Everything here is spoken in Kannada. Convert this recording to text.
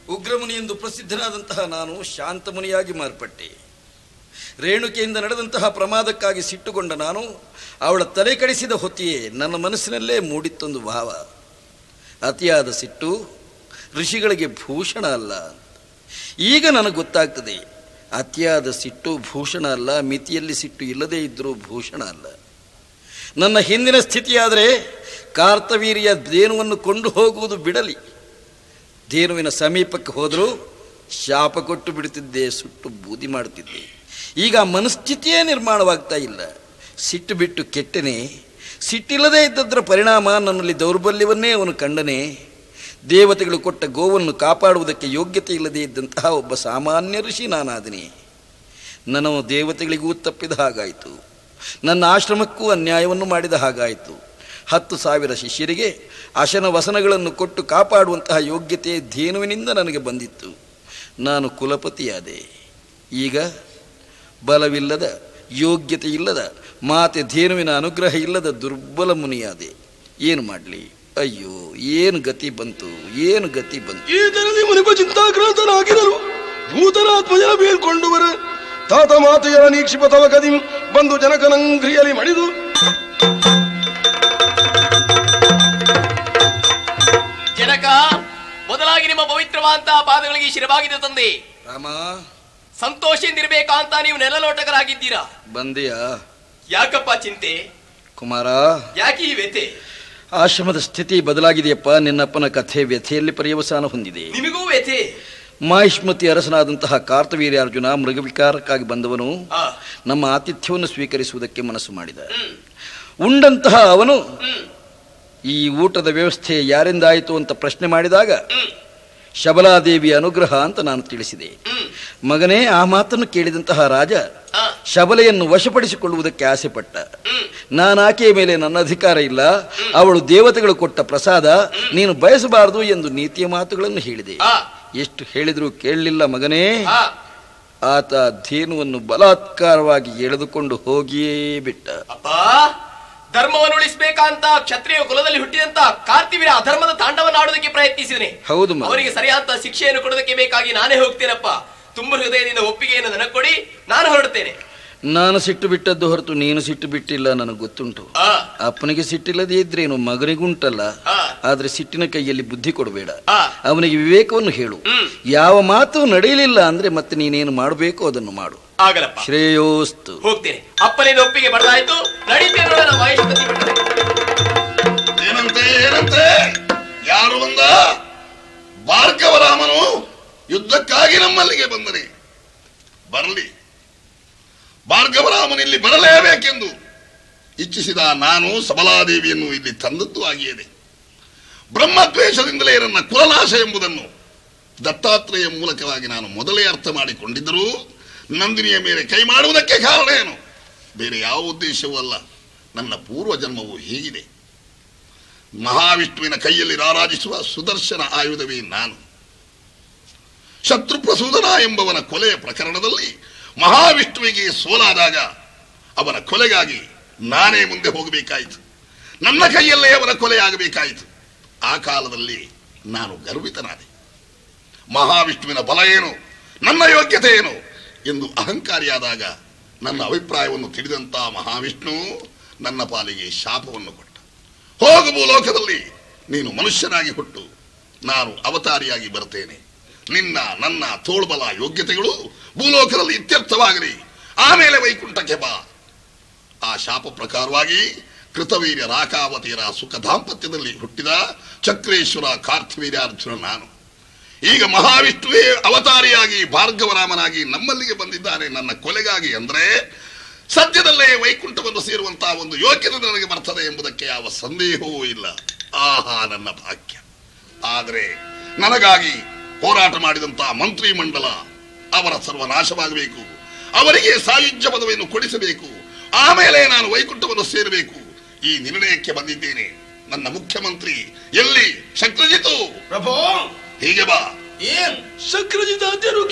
ಉಗ್ರಮುನಿ ಎಂದು ಪ್ರಸಿದ್ಧನಾದಂತಹ ನಾನು ಶಾಂತಮುನಿಯಾಗಿ ಮಾರ್ಪಟ್ಟೆ ರೇಣುಕೆಯಿಂದ ನಡೆದಂತಹ ಪ್ರಮಾದಕ್ಕಾಗಿ ಸಿಟ್ಟುಗೊಂಡ ನಾನು ಅವಳ ತಲೆ ಕಡಿಸಿದ ಹೊತ್ತಿಯೇ ನನ್ನ ಮನಸ್ಸಿನಲ್ಲೇ ಮೂಡಿತ್ತೊಂದು ಭಾವ ಅತಿಯಾದ ಸಿಟ್ಟು ಋಷಿಗಳಿಗೆ ಭೂಷಣ ಅಲ್ಲ ಈಗ ನನಗೆ ಗೊತ್ತಾಗ್ತದೆ ಅತಿಯಾದ ಸಿಟ್ಟು ಭೂಷಣ ಅಲ್ಲ ಮಿತಿಯಲ್ಲಿ ಸಿಟ್ಟು ಇಲ್ಲದೇ ಇದ್ದರೂ ಭೂಷಣ ಅಲ್ಲ ನನ್ನ ಹಿಂದಿನ ಸ್ಥಿತಿಯಾದರೆ ಕಾರ್ತವೀರ್ಯ ಧೇನುವನ್ನು ಕೊಂಡು ಹೋಗುವುದು ಬಿಡಲಿ ಧೇನುವಿನ ಸಮೀಪಕ್ಕೆ ಹೋದರೂ ಶಾಪ ಕೊಟ್ಟು ಬಿಡುತ್ತಿದ್ದೆ ಸುಟ್ಟು ಬೂದಿ ಮಾಡುತ್ತಿದ್ದೆ ಈಗ ಆ ಮನಸ್ಥಿತಿಯೇ ನಿರ್ಮಾಣವಾಗ್ತಾ ಇಲ್ಲ ಸಿಟ್ಟು ಬಿಟ್ಟು ಕೆಟ್ಟನೆ ಸಿಟ್ಟಿಲ್ಲದೆ ಇದ್ದದರ ಪರಿಣಾಮ ನನ್ನಲ್ಲಿ ದೌರ್ಬಲ್ಯವನ್ನೇ ಅವನು ಕಂಡನೆ ದೇವತೆಗಳು ಕೊಟ್ಟ ಗೋವನ್ನು ಕಾಪಾಡುವುದಕ್ಕೆ ಯೋಗ್ಯತೆ ಇಲ್ಲದೆ ಇದ್ದಂತಹ ಒಬ್ಬ ಸಾಮಾನ್ಯ ಋಷಿ ನಾನಾದನೆ ನನ್ನ ದೇವತೆಗಳಿಗೂ ತಪ್ಪಿದ ಹಾಗಾಯಿತು ನನ್ನ ಆಶ್ರಮಕ್ಕೂ ಅನ್ಯಾಯವನ್ನು ಮಾಡಿದ ಹಾಗಾಯಿತು ಹತ್ತು ಸಾವಿರ ಶಿಷ್ಯರಿಗೆ ಅಶನ ವಸನಗಳನ್ನು ಕೊಟ್ಟು ಕಾಪಾಡುವಂತಹ ಯೋಗ್ಯತೆ ಧೇನುವಿನಿಂದ ನನಗೆ ಬಂದಿತ್ತು ನಾನು ಕುಲಪತಿಯಾದೆ ಈಗ ಬಲವಿಲ್ಲದ ಯೋಗ್ಯತೆ ಇಲ್ಲದ ಮಾತೆ ಧೇನುವಿನ ಅನುಗ್ರಹ ಇಲ್ಲದ ದುರ್ಬಲ ಮುನಿಯಾದೆ ಏನು ಮಾಡಲಿ ಅಯ್ಯೋ ಏನು ಗತಿ ಬಂತು ಏನು ಗತಿ ಬಂತು ಈ ಜನನಿ ಮುನಿಪ ಚಿಂತಾಕ್ರಾಂತನಾಗಿರಲು ಭೂತರಾತ್ಮಜನ ಬೀಳ್ಕೊಂಡು ಬರ ತಾತ ಮಾತೆಯರ ನೀಕ್ಷಿಪ ತವ ಕದಿಂ ಬಂದು ಜನಕನಂಗ್ರಿಯಲಿ ಮಡಿದು ಜನಕ ಮೊದಲಾಗಿ ನಿಮ್ಮ ಪವಿತ್ರವಾದಂತಹ ಪಾದಗಳಿಗೆ ಶಿರವಾಗಿದೆ ತಂದೆ ರಾಮ ಸಂತೋಷದಿಂದಿರ್ಬೇಕಾ ಅಂತ ನೀವು ನೆಲಲೋಟಕರಾಗಿದ್ದೀರಾ ಬಂದೆಯಾ ಯಾಕಪ್ಪ ಚಿಂತೆ ಕುಮಾರ ಯಾಕೆ ಈ ವ್ಯತೆ ಆಶ್ರಮದ ಸ್ಥಿತಿ ಬದಲಾಗಿದೆಯಪ್ಪ ನಿನ್ನಪ್ಪನ ಕಥೆ ವ್ಯಥೆಯಲ್ಲಿ ಪರ್ಯವಸಾನ ಹೊಂದಿದೆ ನಿಮಗೂ ವ್ಯತೆ ಮಾಹಿಷ್ಮತಿ ಅರಸನಾದಂತಹ ಕಾರ್ತವೀರ್ಯಾರ್ಜುನ ಮೃಗವಿಕಾರಕ್ಕಾಗಿ ಬಂದವನು ಆ, ನಮ್ಮ ಆತಿಥ್ಯವನ್ನು ಸ್ವೀಕರಿಸುವುದಕ್ಕೆ ಮನಸ್ಸು ಮಾಡಿದ ಹ್ಮ್, ಉಂಡಂತಹ ಅವನು ಹ್ಮ್, ಈ ಊಟದ ವ್ಯವಸ್ಥೆ ಯಾರಿಂದಾಯಿತು ಅಂತ ಪ್ರಶ್ನೆ ಮಾಡಿದಾಗ ಹ್ಮ್, ಶಬಲಾದೇವಿಯ ಅನುಗ್ರಹ ಅಂತ ನಾನು ತಿಳಿಸಿದೆ ಹ್ಮ್, ಮಗನೇ ಆ ಮಾತನ್ನು ಕೇಳಿದಂತಹ ರಾಜ ಆ, ಶಬಲೆಯನ್ನು ವಶಪಡಿಸಿಕೊಳ್ಳುವುದಕ್ಕೆ ಆಸೆ ಪಟ್ಟ ಹ್ಮ್, ನಾನು ಆಕೆಯ ಮೇಲೆ ನನ್ನ ಅಧಿಕಾರ ಇಲ್ಲ ಅವಳು ದೇವತೆಗಳು ಕೊಟ್ಟ ಪ್ರಸಾದ ನೀನು ಬಯಸಬಾರದು ಎಂದು ನೀತಿಯ ಮಾತುಗಳನ್ನು ಹೇಳಿದೆ ಆ, ಎಷ್ಟು ಹೇಳಿದರೂ ಕೇಳಲಿಲ್ಲ ಮಗನೇ ಆ, ಆತ ಧೇನುವನ್ನು ಬಲಾತ್ಕಾರವಾಗಿ ಎಳೆದುಕೊಂಡು ಹೋಗಿಯೇ ಬಿಟ್ಟ ಅಪ್ಪ ಧರ್ಮವನ್ನು ಉಳಿಸಬೇಕಂತ ಕ್ಷತ್ರಿಯ ಕುಲದಲ್ಲಿ ಹುಟ್ಟಿದಂತ ಕಾರ್ತಿವೀರ ಅಧರ್ಮದ ತಾಂಡವನ್ನ ಆಡೋದಕ್ಕೆ ಪ್ರಯತ್ನಿಸಿದನೆ ಹೌದು ಮಗ. ಅವರಿಗೆ ಸರಿಯಾದ ಶಿಕ್ಷೆಯನ್ನು ಕೊಡೋದಕ್ಕೆ ಬೇಕಾಗಿ ನಾನೇ ಹೋಗ್ತೇನಪ್ಪ ತುಂಬ ಹೃದಯದಿಂದ ಒಪ್ಪಿಗೆಯನ್ನು ನನಗೆ ಕೊಡಿ ನಾನು ಹೊರಡ್ತೇನೆ ನಾನು ಸಿಟ್ಟು ಬಿಟ್ಟದ್ದು ಹೊರತು ನೀನು ಸಿಟ್ಟು ಬಿಟ್ಟಿಲ್ಲ ನನಗೆ ಗೊತ್ತುಂಟು ಆ, ಅಪ್ಪನಿಗೆ ಸಿಟ್ಟಿಲ್ಲದೆ ಇದ್ರೇನು ಮಗನಿಗುಂಟಲ್ಲ ಆ, ಆದ್ರೆ ಸಿಟ್ಟಿನ ಕೈಯಲ್ಲಿ ಬುದ್ಧಿ ಕೊಡಬೇಡ ಆ, ಅವನಿಗೆ ವಿವೇಕವನ್ನು ಹೇಳು ಹ್ಮ್. ಯಾವ ಮಾತು ನಡೆಯಲಿಲ್ಲ ಅಂದ್ರೆ ಮತ್ತೆ ನೀನೇನು ಮಾಡಬೇಕು ಅದನ್ನು ಮಾಡು ಆಗಲಪ್ಪ ಶ್ರೇಯೋಸ್ತು ಹೋಗ್ತೇನೆ ಅಪ್ಪನಿಂದ ಒಪ್ಪಿಗೆ ಬಡದಾಯ್ತು ನಡೀತೇನೆ ನೋಡೋಣ ಮಹೇಶ್ವತಿ ಬಿಟ್ಟರೆ ಏನಂತೆ ಏನಂತೆ ಯಾರು ಬಂದ ಭಾರ್ಗವರಾಮನು ಯುದ್ಧಕ್ಕಾಗಿ ನಮ್ಮಲ್ಲಿಗೆ ಬಂದನೆ ಬರಲಿ ಭಾರ್ಗವರಾಮನು ಇಲ್ಲಿ ಬರಲೇಬೇಕೆಂದು ಇಚ್ಛಿಸಿದ ನಾನು ಸಬಲಾದೇವಿಯನ್ನು ಇಲ್ಲಿ ತಂದದ್ದು ಆಗಿಯದೆ ಬ್ರಹ್ಮದ್ವೇಷದಿಂದಲೇ ನನ್ನ ಕುಲನಾಶ ಎಂಬುದನ್ನು ದತ್ತಾತ್ರೇಯ ಮೂಲಕವಾಗಿ ನಾನು ಮೊದಲೇ ಅರ್ಥ ಮಾಡಿಕೊಂಡಿದ್ದರೂ ನಂದಿನಿಯ ಮೇಲೆ ಕೈ ಮಾಡುವುದಕ್ಕೆ ಕಾರಣ ಏನು ಬೇರೆ ಯಾವ ಉದ್ದೇಶವೂ ಅಲ್ಲ ನನ್ನ ಪೂರ್ವ ಜನ್ಮವು ಹೀಗಿದೆ ಮಹಾವಿಷ್ಣುವಿನ ಕೈಯಲ್ಲಿ ರಾರಾಜಿಸುವ ಸುದರ್ಶನ ಆಯುಧವೇ ನಾನು ಶತ್ರುಪ್ರಸೂದನ ಎಂಬವನ ಕೊಲೆಯ ಪ್ರಕರಣದಲ್ಲಿ ಮಹಾವಿಷ್ಣುವಿಗೆ ಸೋಲಾದಾಗ ಅವನ ಕೊಲೆಗಾಗಿ ನಾನೇ ಮುಂದೆ ಹೋಗಬೇಕಾಯಿತು ನನ್ನ ಕೈಯಲ್ಲೇ ಅವನ ಕೊಲೆಯಾಗಬೇಕಾಯಿತು ಆ ಕಾಲದಲ್ಲಿ ನಾನು ಗರ್ವಿತನಾದೆ ಮಹಾವಿಷ್ಣುವಿನ ಬಲ ಏನು ನನ್ನ ಯೋಗ್ಯತೆ ಏನು ಎಂದು ಅಹಂಕಾರಿಯಾದಾಗ ನನ್ನ ಅಭಿಪ್ರಾಯವನ್ನು ತಿಳಿದಂತ ಮಹಾವಿಷ್ಣು ನನ್ನ ಪಾಲಿಗೆ ಶಾಪವನ್ನು ಕೊಟ್ಟ ಹೋಗು ಭೂಲೋಕದಲ್ಲಿ ನೀನು ಮನುಷ್ಯನಾಗಿ ಹುಟ್ಟು ನಾನು ಅವತಾರಿಯಾಗಿ ಬರ್ತೇನೆ ನಿನ್ನ ನನ್ನ ತೋಳ್ಬಲ ಯೋಗ್ಯತೆಗಳು ಭೂಲೋಕದಲ್ಲಿ ಇತ್ಯರ್ಥವಾಗಲಿ ಆಮೇಲೆ ವೈಕುಂಠಕ್ಕೆ ಬಾ ಆ ಶಾಪ ಪ್ರಕಾರವಾಗಿ ಕೃತವೀರ್ಯ ರಾಕಾವತಿಯರ ಸುಖ ದಾಂಪತ್ಯದಲ್ಲಿ ಹುಟ್ಟಿದ ಚಕ್ರೇಶ್ವರ ಕಾರ್ತಿವೀರ್ಯಾರ್ಜುನ ನಾನು ಈಗ ಮಹಾವಿಷ್ಣುವೇ ಅವತಾರಿಯಾಗಿ ಭಾರ್ಗವರಾಮನಾಗಿ ನಮ್ಮಲ್ಲಿಗೆ ಬಂದಿದ್ದಾನೆ ನನ್ನ ಕೊಲೆಗಾಗಿ ಅಂದ್ರೆ ಸದ್ಯದಲ್ಲೇ ವೈಕುಂಠವನ್ನು ಸೇರುವಂತಹ ಒಂದು ಯೋಗ್ಯತೆ ನನಗೆ ಬರ್ತದೆ ಎಂಬುದಕ್ಕೆ ಯಾವ ಸಂದೇಹವೂ ಇಲ್ಲ ಆಹಾ ನನ್ನ ಭಾಗ್ಯ ಆದರೆ ನನಗಾಗಿ ಹೋರಾಟ ಮಾಡಿದಂತಹ ಮಂತ್ರಿ ಮಂಡಲ ಅವರ ಸರ್ವನಾಶವಾಗಬೇಕು ಅವರಿಗೆ ಸಾಯುಜ್ಯ ಪದವಿಯನ್ನು ಕೊಡಿಸಬೇಕು ಆಮೇಲೆ ನಾನು ವೈಕುಂಠವನ್ನು ಸೇರಬೇಕು ಈ ನಿರ್ಣಯಕ್ಕೆ ಬಂದಿದ್ದೇನೆ ನನ್ನ ಮುಖ್ಯಮಂತ್ರಿ ಎಲ್ಲಿ ಶಕ್ರಜಿತು ಪ್ರಭೋ ಹೀಗೆ ಬಾ ಏನ್ ಸಕ್ರಜಿತಾದ್ಯರು